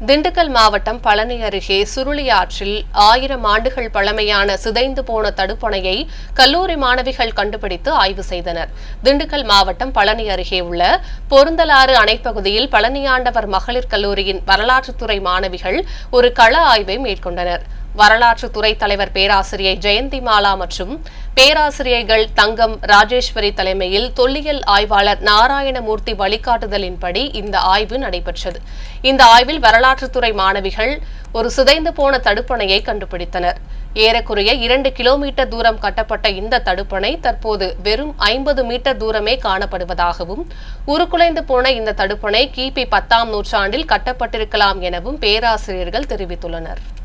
திண்டுக்கல் மாவட்டம் பழனி அருகே சுருளி ஆற்றில் ஆயிரம் ஆண்டுகள் பழமையான சிதைந்து போன தடுப்பணையை கல்லூரி மாணவிகள் கண்டுபிடித்து ஆய்வு செய்தனர் திண்டுக்கல் மாவட்டம் பழனி அருகே உள்ள பொருந்தலாறு அணைப்பகுதியில் பழனியாண்டவர் மகளிர் கல்லூரியின் வரலாற்றுத்துறை மாணவிகள் ஒரு கள ஆய்வை மேற்கொண்டனர் வரலாற்று துறை தலைவர் பேராசிரியை ஜெயந்தி மாலா மற்றும் பேராசிரியைகள் தங்கம் ராஜேஸ்வரி தலைமையில் தொல்லியல் ஆய்வாளர் நாராயணமூர்த்தி வழிகாட்டுதலின்படி இந்த ஆய்வு நடைபெற்றது இந்த ஆய்வில் வரலாற்றுத்துறை மாணவிகள் ஒரு சிதைந்து போன தடுப்பணையை கண்டுபிடித்தனர் ஏறக்குறைய இரண்டு கிலோமீட்டர் தூரம் கட்டப்பட்ட இந்த தடுப்பணை தற்போது வெறும் ஐம்பது மீட்டர் தூரமே காணப்படுவதாகவும் உருக்குலைந்து போன இந்த தடுப்பணை கிபி பத்தாம் நூற்றாண்டில் கட்டப்பட்டிருக்கலாம் எனவும் பேராசிரியர்கள் தெரிவித்துள்ளனர்